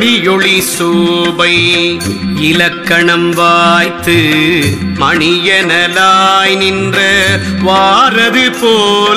மணியொளி சோபை இலக்கணம் வாய்த்து மணியனலாய் நின்ற வாரது போல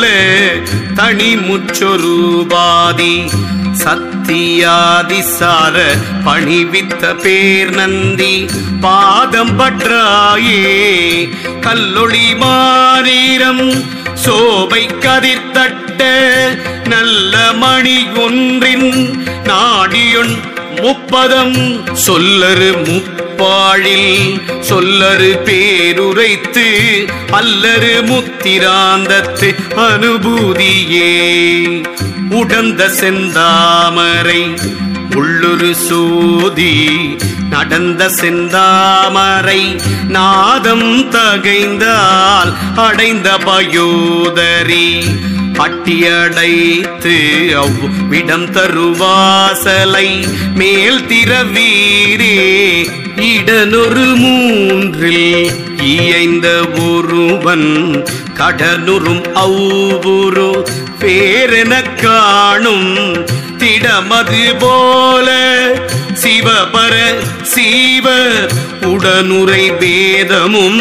தனிமுற்றொருபாதி சத்தியாதிசார பணிவித்த பேர் நந்தி பாதம் பற்றாயே கல்லொளி மாரீரம் சோபை கதிர்த்தட்ட நல்ல மணி ஒன்றின் நாடியொன் முப்பதம் சொல்லரு முப்பாழில் சொல்லரு பேருரைத்து அல்லரு முத்திராந்தத்து அனுபூதியே உடந்த செந்தாமரை உள்ளுரு சோதி நடந்த செந்தாமரை நாதம் தகைந்தால் அடைந்த பயோதரி பட்டியடைத்து அவ்விடம் தருவாசலை மேல் திறவீரே இடனொரு மூன்றில் இயைந்த ஒருவன் கடலுறும் அவ்வுரு பேரென காணும் திடமது போல சிவபர சீவ உடனுரை வேதமும்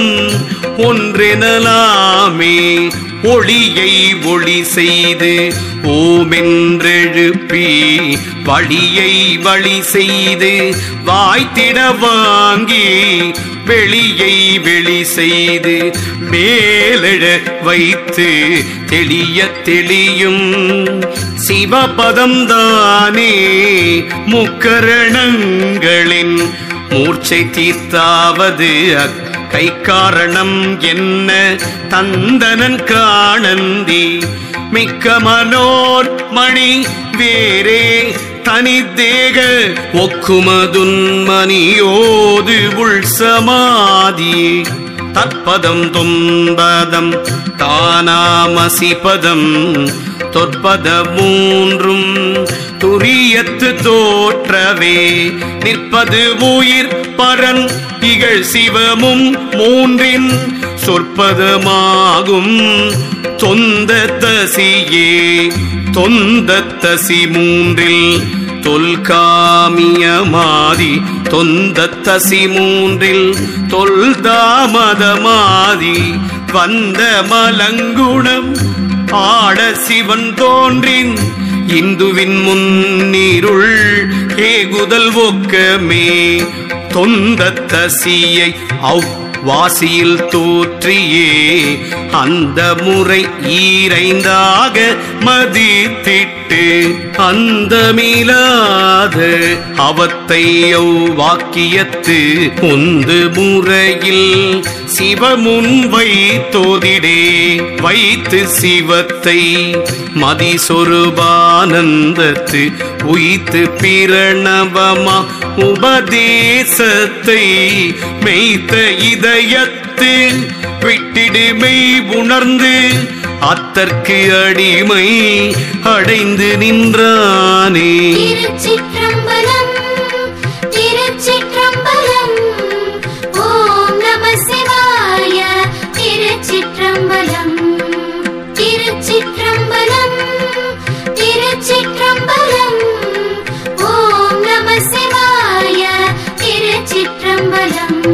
ஒன்றெனலாமே ஒளியை ஒளி செய்து ஓமென்றெழுப்பி வழியை வழி செய்து வாய்த்திட வாங்கி வெளியை வெளி செய்து மேலெழ வைத்து தெளிய தெளியும் சிவபதம் தானே முக்கரணங்களின் மூர்ச்சை தீர்த்தாவது கை காரணம் என்ன தந்தனன் காணந்தி மிக்க மனோர் மணி வேறே தனி தேக ஒக்குமதுன்மணியோது உள் சமாதி தற்பதம் துன்பதம் தானாமசிபதம் தொற்பத மூன்றும் துரியத்து தோற்றவே நிற்பது உயிர் பரன் இகழ் சிவமும் மூன்றின் சொற்பதமாகும் தொந்த தசியே தொந்த தசி மூன்றில் தொல்காமியமாதி தொந்த தசி மூன்றில் தொல்தாமதமாதி வந்த மலங்குணம் ஆட சிவன் தோன்றின் இந்துவின் முன்னிருள் ஏகுதல் ஒக்கமே தொந்த தசியை அவ் வாசியில் தோற்றியே அந்த முறை ஈரைந்தாக மதித்திட்டு அந்த மீளாத அவத்தை வாக்கியத்து உந்து முறையில் சிவமுன் வைத்தோதிடே வைத்து சிவத்தை மதிசொருபானந்தத்து உயித்து பிரணவமா உபதேசத்தை மெய்த்த இதயத்து விட்டிடுமை உணர்ந்து அத்தற்கு அடிமை அடைந்து நின்றானே திருச்சிற்றம்பலம் திருச்சிற்றம்பலம் ஓம் நம சிவாய திருச்சிற்றம்பலம் திருச்சிற்றம்பலம் திருச்சிற்றம்பலம் ஓம் நம சிவாய திருச்சிற்றம்பலம்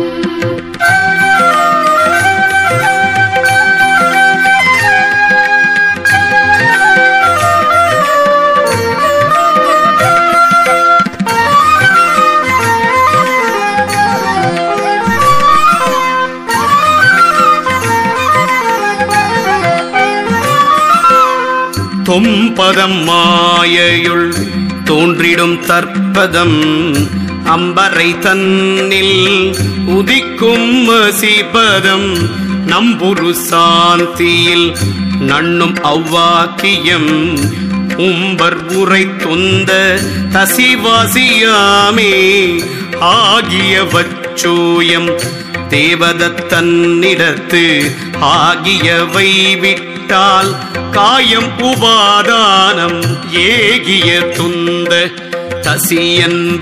தொம்பதம் மாயையுள் தோன்றிடும் தற்பதம் அம்பரை தன்னில் உதிக்கும் சிபதம் நம்புரு சாந்தியில் நண்ணும் அவ்வாக்கியம் உம்பர் உரை தொந்த தசிவாசியாமே ஆகிய வச்சோயம் தேவதத்தன்னிடத்து ஆகியவை விட்டால் காயம் உபாதானம் ஏகிய துந்த தசியன்ப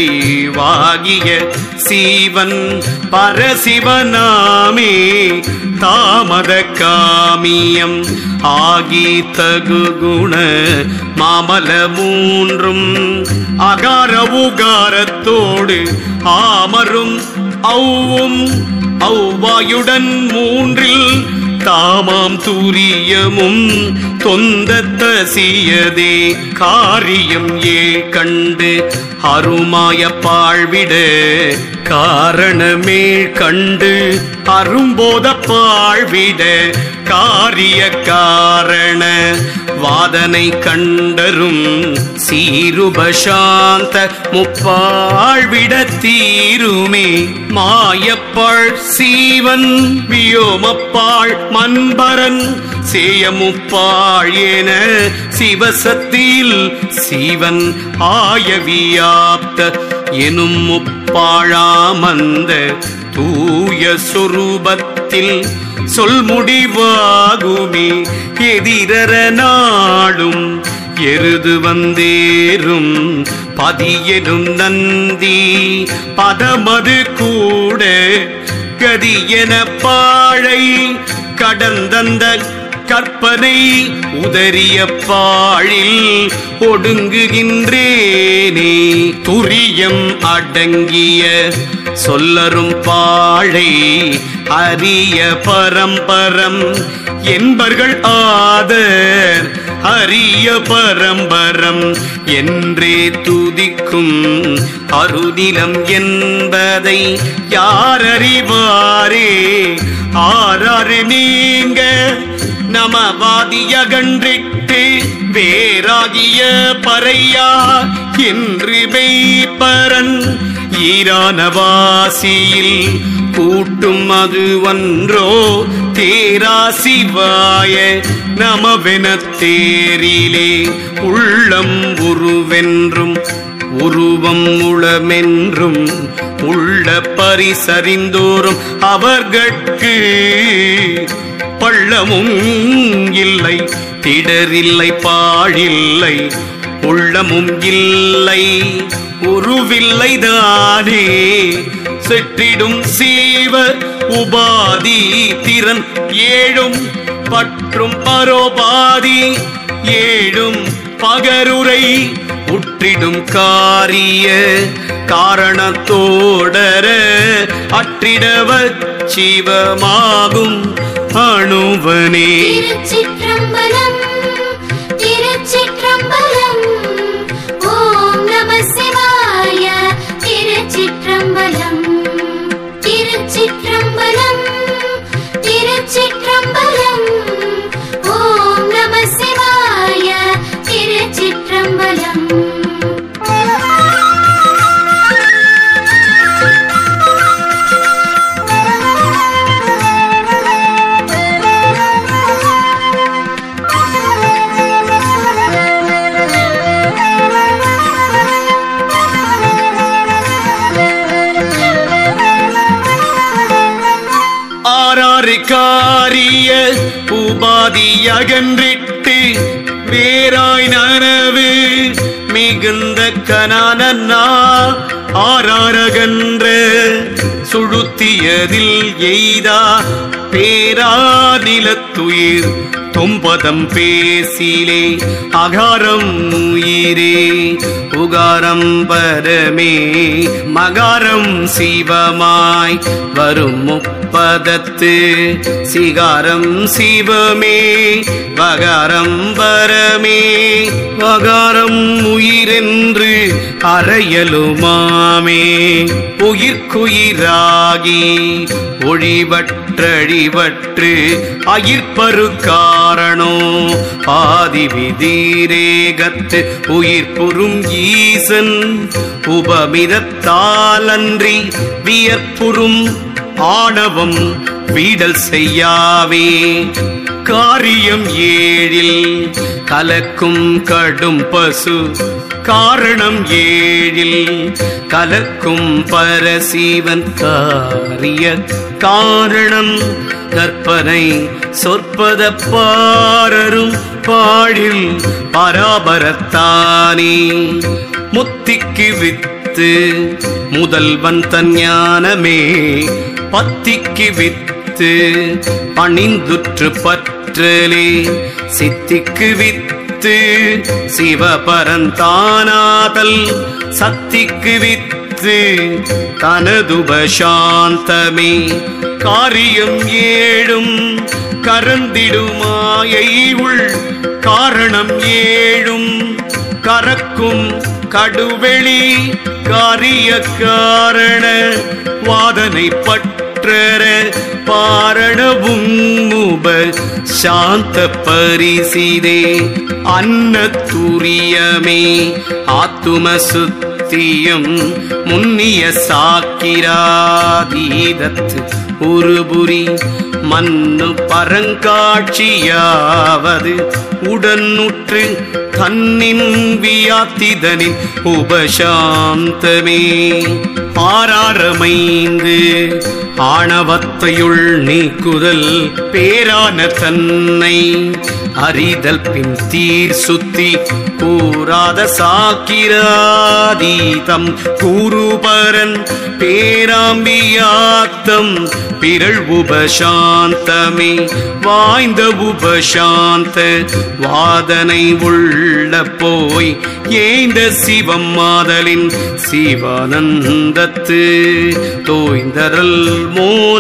மெய்யறிவாகிய சீவன் பரசிவனாமே தாமத காமியம் ஆகி தகுகுண மாமல மூன்றும் அகார உகாரத்தோடு ஆமரும் ஔவும் ஔவாயுடன் மூன்றில் தாமாம் துரியமும் தொந்தத்தசியதே காரியம் ஏ கண்டு அருமாய பாழ்விட காரணமே கண்டு அரும்போத பாழ்விட காரிய காரண வாதனை கண்டரும் சீருபசாந்த முப்பாழ்விட தீருமே மாயப்பாழ் சீவன் வியோமப்பாழ் மண்பரன் சேயமுப்பாழ் என சிவசத்தில் சீவன் ஆயவியாப்த எனும் முப்பாழாமந்த தூய சொரூபத்தில் சொல் முடிவாகுமே எதிரர நாடும் எருது வந்தேரும் பதியெனும் நந்தி பதமது கூட கதியென பாழை கடந்தந்த கற்பனை உதறிய பாழில் ஒடுங்குகின்றேனே துரியம் அடங்கிய சொல்லரும் பாழை அரிய பரம்பரம் என்பர்கள் ஆதர் அரிய பரம்பரம் என்றே துதிக்கும் அருதிலம் என்பதை யார் அறிவாரே ஆறாறு நீங்க நமவாதியகன்றிட்டு வேறாகிய பறையா என்று மெய்ப்பரன் ஈரானவாசியில் கூட்டும் அது ஒன்றோ தேரா சிவாய நமவென தேரிலே உள்ளம் உருவென்றும் உருவம் உளமென்றும் உள்ள பரிசறிந்தோறும் அவர்கட்கு பள்ளமும் இல்லை திடரில்லை பாழில்லை உள்ளமும் இல்லை உருவில்லை தானே செற்றிடும் சீவ உபாதி திறன் ஏழும் பற்றும் பரோபாதி ஏழும் பகருரை உற்றிடும் காரிய காரணத்தோடர அற்றிடவ சிவமாகும் அணுவனே திருச்சிற்றம்பலம் திருச்சிற்றம்பலம் ஓம் நம சிவாய திருச்சிற்றம்பலம் திருச்சிற்றம்பலம் திருச்சிற்றம்பலம் ஓம் நம சிவாய திருச்சிற்றம்பலம் ஆறாறு காரிய உபாதி அகன்றிட்டு வேறாய் நனவு மிகுந்த கனானன்னா ஆறாரகன்ற சுழுத்தியதில் எய்தா பேரா நிலத்துயிர் தொம்பதம் பேசிலே அகாரம் உயிரே உகாரம் பரமே மகாரம் சிவமாய் வரும் முப்பதத்து சிகாரம் சிவமே வகாரம் பரமே வகாரம் உயிரென்று அறையலுமாமே உயிர்க்குயிராகி ஒழிவற்றழிவற்று அயிர்ப்பரு காரணோ ஆதி விதீரேகத்து உயிர் புறும் ஈசன் உபமிதத்தாலன்றி வியற்புறும் ஆணவம் வீடல் செய்யாவே காரியம் ஏழில் கலக்கும் கடும் பசு காரணம் ஏழில் கலக்கும் பரசீவன் காரிய காரணம் கற்பனை சொற்பத பாரரும் பாழில் பராபரத்தானே முத்திக்கு வித்து முதல்வன் தன் ஞானமே பத்திக்கு வித்து வித்து பணிந்துற்று பற்றலே சித்திக்கு வித்து சிவபரந்தானாதல் சத்திக்கு வித்து தனதுபசாந்தமே காரியம் ஏழும் கரந்திடுமாயை உள் காரணம் ஏழும் கரக்கும் கடுவெளி காரிய காரண வாதனை பற்றர பாரணவும் முப சாந்த பரிசிதே அன்னத்துரியமே ஆத்தும சுத்தியம் முன்னிய சாக்கிராதீதத்து உருபுரி மன்னு பரங்காட்சியாவது உடனுற்று தன்னின் வியாத்திதனின் உபசாந்தமே ஆறாரமைந்து ஆணவத்தையுள் நீக்குதல் பேரான தன்னை அறிதல் பின் தீர் சுத்தி கூறாத சாக்கிராதீதம் கூறுபரன் பேராம்பியாத்தம் பிறள் உபசாந்தமே வாய்ந்த உபசாந்த வாதனை உள்ள போய் ஏந்த சிவம் மாதலின் சிவானந்தத்து தோய்ந்தரல் மோன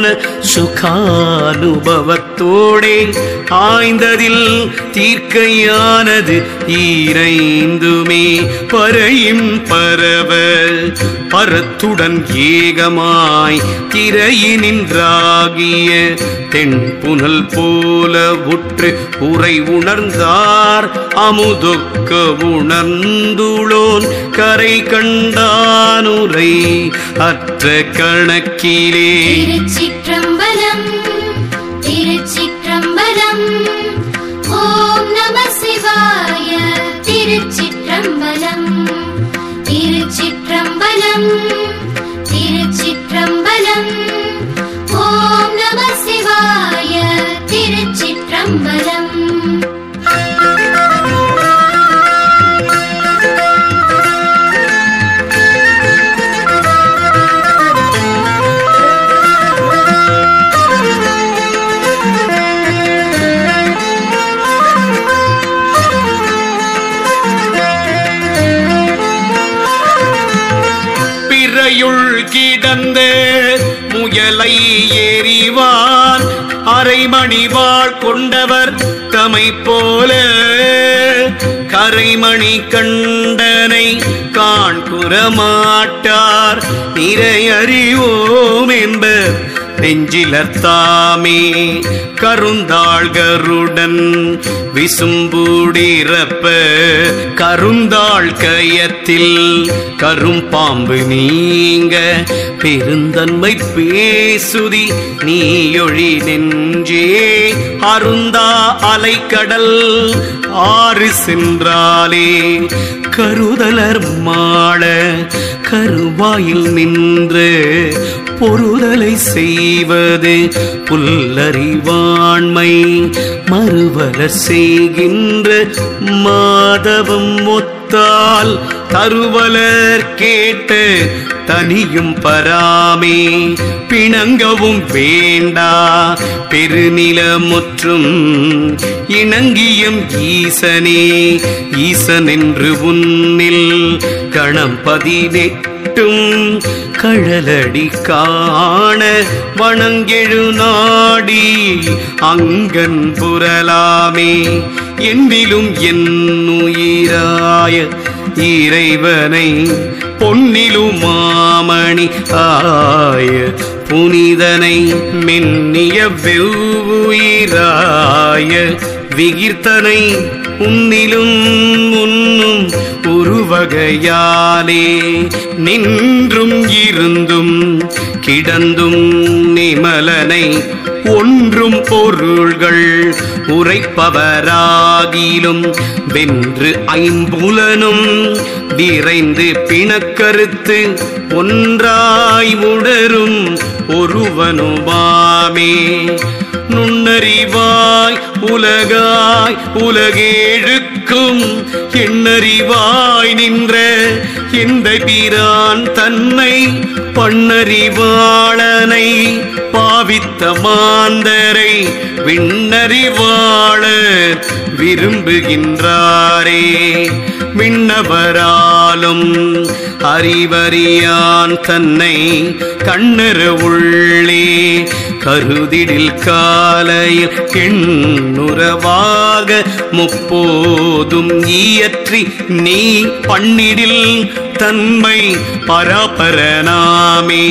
சுகானுபவத்தோடே ஆய்ந்ததில் தீர்க்கையானது ஈரைந்துமே பறையும் பரவ பரத்துடன் ஏகமாய் திரையினின்றாகிய தென்புனல் போல உற்று உரை உணர்ந்தார் அமுதொக்க உணர்ந்துளோன் கரை கண்டானுரை அற்ற கணக்கிலே திருச்சிற்றம்பலம் திருச்சிற்றம்பலம் ஓம் நம சிவாய திருச்சிற்றம்பலம் திருச்சிற்றம்பலம் திருச்சிற்றம்பலம் ஓம் நம சிவாய திருச்சிற்றம்பலம் பிறையுள் கிடந்த முயலை எறிவான் அரைமணி வாழ் கொண்டவர் தமை போல கரைமணி கண்டனை காண்குற மாட்டார் நிறையறிவோம் என்பர் நெஞ்சிலத்தாமே கருந்தாள்கருடன் விசும்புடிரப்ப கருந்தாள் கயத்தில் கரும்பாம்பு நீங்க பெருந்தன்மை பேசுதி நீயொழி நெஞ்சே அருந்தா அலைக்கடல் ஆறு சென்றாலே கருதலர் மாள கருவாயில் நின்று பொருதலை செய்வது புல்லறிவாண்மை மறுவலர் செய்கின்ற மாதவம் ஒத்தால் தருவலர் கேட்டு தனியும் பராமே பிணங்கவும் வேண்டா பெருநிலமுற்றும் இணங்கியும் ஈசனே ஈசன் என்று உன்னில் கணம் பதினெட்டும் கழலடி காண வணங்கெழு நாடி அங்கன் புரலாமே என்னிலும் என் உயிராய இறைவனை பொன்னிலும் மாமணி ஆய புனிதனை மென்னிய வெவ்வுயிராய விகிர்த்தனை உன்னிலும் உன்னும் உருவகையாலே நின்றும் இருந்தும் கிடந்தும் நிமலனை ஒன்றும் பொருள்கள் உரைப்பவராகிலும் வென்று ஐம்புலனும் விரைந்து பிணக்கருத்து ஒன்றாய் உணரும் ஒருவனுமாமே நுண்ணறிவாய் உலகாய் உலகேழுக்கும் எண்ணறிவாய் நின்ற எந்த பிரான் தன்னை பண்ணறிவாளனை பாவி பாவித்த மாந்தரை விண்ணறிவாழ விரும்புகின்றாரே விண்ணவராலும் அறிவறியான் தன்னை கண்ணற உள்ளே கருதிடில் காலையில் எண்ணுறவாக முப்போதும் இயற்றி நீ பண்ணிடில் தன்மை பராபரனாமே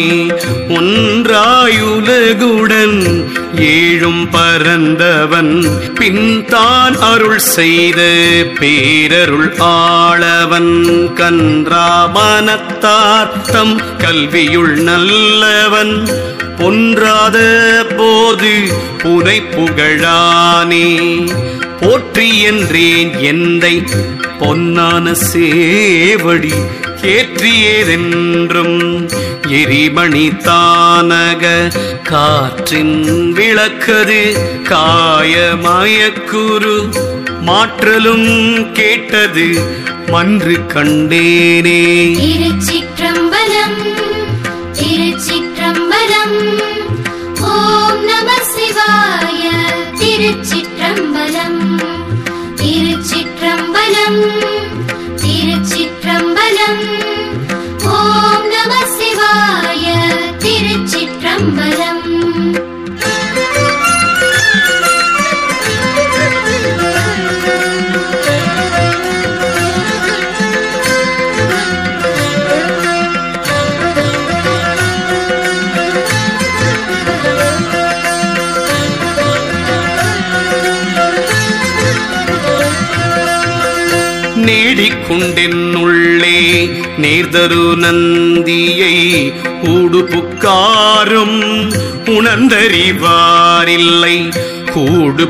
ஒன்றாயுலகுடன் ஏழும் பரந்தவன் பின் தான் அருள் செய்த பேரருள் ஆளவன் கன்றாமனத்தார் தம் கல்வியுள் நல்லவன் பொன்றாத போது புனை புகழானே போற்றி என்றேன் எந்தை பொன்னான சேவடி ஏற்றியதென்றும் எரிமணி தானக காற்றின் விளக்கது காயமயக்குரு மாற்றலும் கேட்டது மன்று கண்டேனே திருச்சிற்றம்பலம் திருச்சிற்றம்பலம் ஓம் நம சிவாய திருச்சிற்றம்பலம் திருச்சிற்றம்பலம் திருச்சிற்றம்பலம் ஓம் நம சிவாய திருச்சிற்றம்பலம் நேடிக்கொண்டென்னுள்ளே நேர்தரு நந்தியை ஊடுபுக்காரும் உணர்ந்தறிவாரில்லை கூடு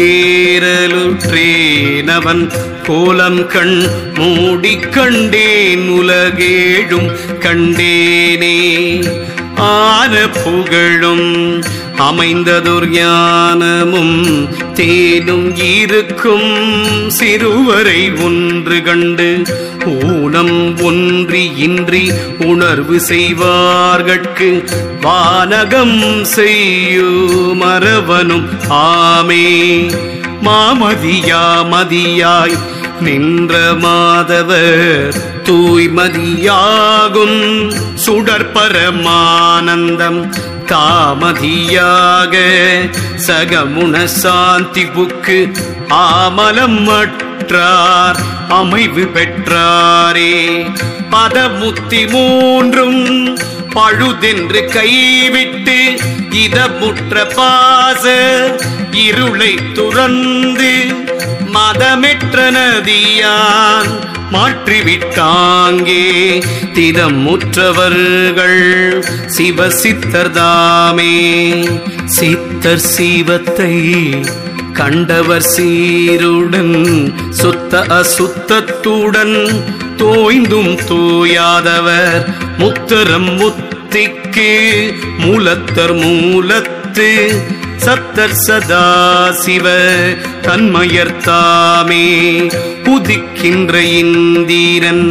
புக்கேரலுற்றேனவன் கோலம் கண் மூடிக் கண்டேன் உலகேழும் கண்டேனே ஆன புகழும் அமைந்ததொரு ஞானமும் தேனும் இருக்கும் சிறுவரை ஒன்று கண்டு ஊனம் ஒன்றி இன்றி உணர்வு செய்வார்கட்கு வானகம் செய்யும் மரவனும் ஆமே மாமதியா மதியாய் நின்ற மாதவர் தூய்மதியாகும் சுடற்பரமானந்தம் தாமதியாக சகமுன சாந்தி புக்கு ஆமலம் மற்றார் அமைவு பெற்றாரே பதமுத்தி மூன்றும் பழுதென்று கைவிட்டு இதமுற்ற பாச இருளை துறந்து மதமெற்ற நதியான் மாற்றிவிட்டாங்கே திதம் முற்றவர்கள் சிவ சித்தர்தாமே சித்தர் சிவத்தை கண்டவர் சீருடன் சுத்த அசுத்தத்துடன் தோய்ந்தும் தூயாதவர் முத்தரம் முத்திக்கு மூலத்தர் மூலத்து சத்தர் சதா சிவ தன்மயர்த்தாமே புதிக்கின்ற இந்திரன்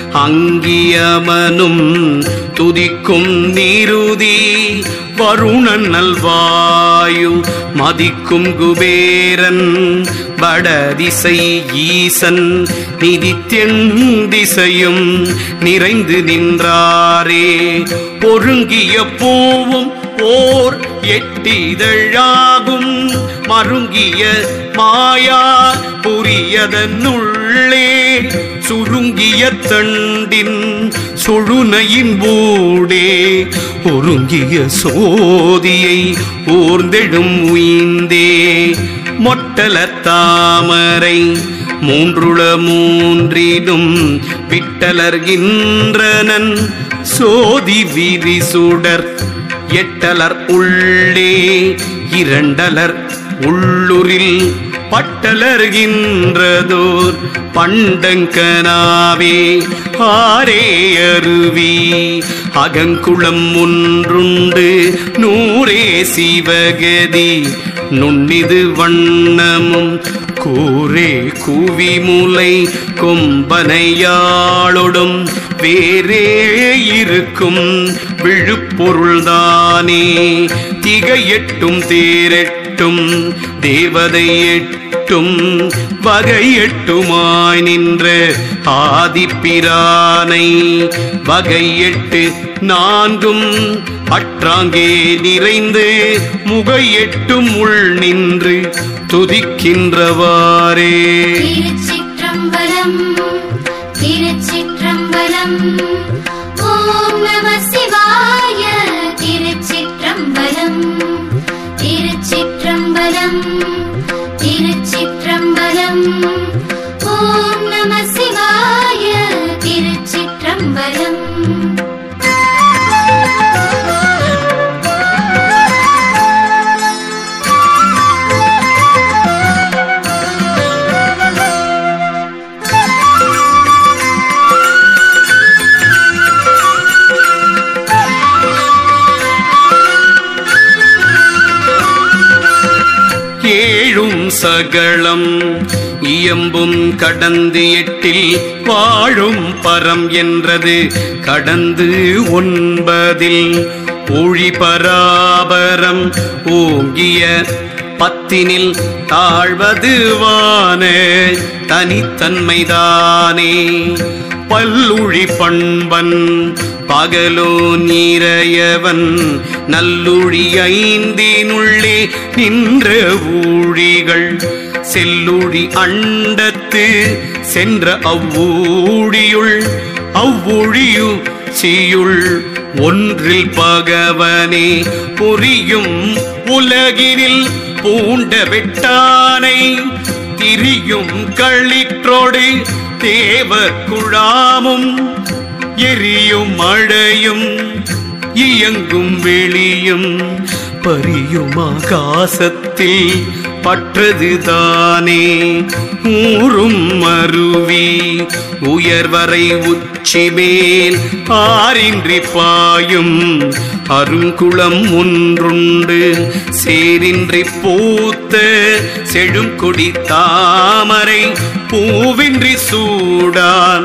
அங்கியமனும் துதிக்கும் நீருதி வருணன் நல்வாயு மதிக்கும் குபேரன் வடதிசை ஈசன் நிதித்தெண் திசையும் நிறைந்து நின்றாரே பொருங்கிய பூவும் ஓர் எட்டிதழாகும் மருங்கிய மாயா புரியதனுள்ளே சுருங்கிய தண்டின் சுழுனையின் ஊடே ஒருங்கிய சோதியை ஓர்ந்தெழும் உயிந்தே மொட்டல தாமரை மூன்றுள மூன்றிடும் விட்டலர்கின்றனன் சோதி விரி சுடர் எட்டலர் உள்ளே இரண்டலர் உள்ளுரில் பட்டலர்கின்றதோர் பண்டங்கனாவே ஆரே அருவி அகங்குளம் ஒன்றுண்டு நூறே சிவகதி நுண்ணிது வண்ணமும் கூரே குவிமுலை கொம்பனையாளொடும் வேறே இருக்கும் விழுப்பொருள்தானே திகையெட்டும் தேரெட்டும் தேவதை எட்டும் வகை எட்டுமாய் நின்ற ஆதிப்பிரானை வகை எட்டு நான்கும் அற்றாங்கே நிறைந்து முகை எட்டும் உள் நின்று துதிக்கின்றவாறே திருச்சிற்றம்பலம் திருச்சிற்றம்பலம் ஓம் நம சிவாய திருச்சிற்றம்பலம் திருச்சிற்றம்பலம் திருச்சிற்றம்பலம் ஓம் நம சிவாய திருச்சிற்றம்பலம் ஏழும் சகளம் இயம்பும் கடந்து எட்டில் வாழும் பரம் என்றது கடந்து ஒன்பதில் ஒழி பராபரம் ஓங்கிய பத்தினில் தாழ்வது வான தனித்தன்மைதானே பல்லுழி பண்பன் பகலோ நீரையவன் நல்லுழி ஐந்தினுள்ளே நின்ற ஊழிகள் செல்லுழி அண்டத்து சென்ற அவ்வூழியுள் அவ்வொழியு சியுள் ஒன்றில் பகவனே புரியும் உலகினில் பூண்ட வெட்டானை திரியும் களிற்றோடு தேவர் குழாமும் எரியும் மழையும் இயங்கும் வெளியும் பரியும் ஆகாசத்தில் பற்றதுதானே ஊரும் அருவி உயர்வரை உச்சி மேல் ஆரின்றி பாயும் அருங்குளம் ஒன்றுண்டு சேரின்றி பூத்த செழுங்கொடி தாமரை பூவின்றி சூடான்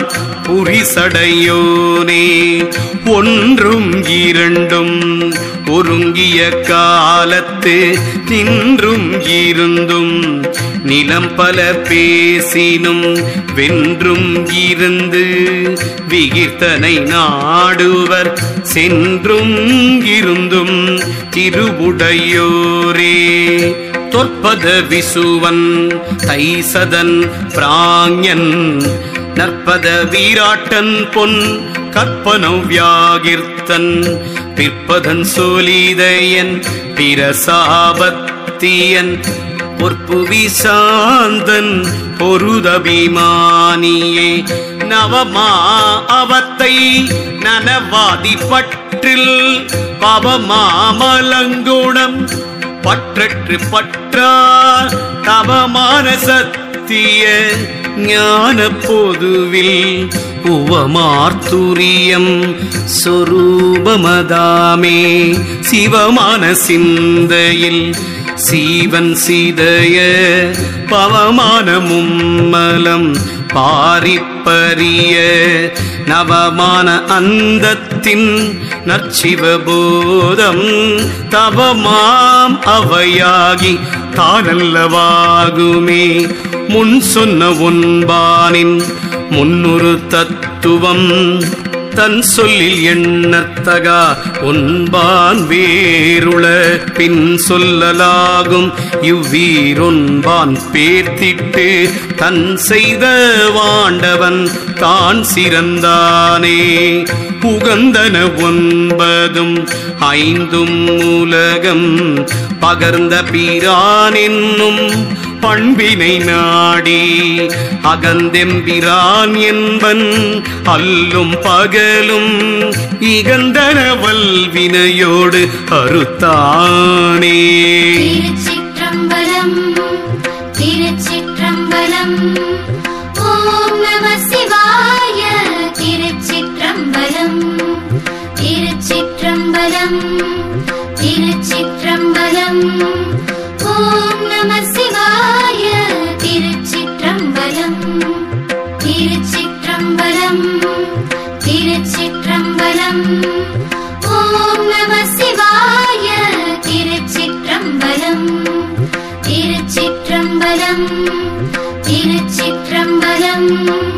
புரிசடையோனே ஒன்றும் இரண்டும் ஒருங்கிய காலத்து நின்றும் இருந்தும் நிலம் பல பேசினும் வென்றும் இருந்து விகிர்த்தனை நாடுவர் சென்றும் இருந்தும் திருவுடையோரே தொற்பத விசுவன் தைசதன் பிராஞன் நற்பத வீராட்டன் பொன் கற்பனம் வியாகிர்த்தன் பிற்பதன் சோலிதயன் பிரசாபத்தியன் பொற்புவி சாந்தன் பொருதபிமானியே நவமா அவத்தை நனவாதி பற்றில் பவமாமலங்குணம் பற்றற்று பற்றா தவமான சத்திய ஞான பொதுவில் உவமார்த்துரியம் சொரூபமதாமே சிவமான சிந்தையில் சீவன் சீதைய பவமான மும்மலம் பாரிப்பரிய நவமான அந்தத்தின் நற்சிவபோதம் தவமாம் அவையாகி தானல்லவாகுமே முன் சொன்ன உன்பானின் முன்னுரு தத்துவம் தன் சொல்லில் எண்ணத்தகா உன்பான் வேருள பின் சொல்லலாகும் இவ்வீரொன்பான் பேர்த்திட்டு தன் செய்த வாண்டவன் தான் சிறந்தானே புகந்தன ஒன்பதும் ஐந்தும் உலகம் பகர்ந்த பிரான் என்னும் பண்பினை நாடி அகந்தெம்பிரான் என்பன் அல்லும் பகலும் இகந்தன வல்வினையோடு அறுத்தானே திருச்சிற்றம்பலம் திருச்சிற்றம்பலம் ஓம் நம சிவாய திருச்சிற்றம்பலம் திருச்சிற்றம்பலம் திருச்சிற்றம்பலம் ஓம் நம சிவாய திருச்சிற்றம்பலம் திருச்சிற்றம்பலம் திரு திருச்சிற்றம்பலம் ஓம் நம சிவாய திருச்சிற்றம்பலம் திருச்சிற்றம்பலம் திருச்சிற்றம்பலம்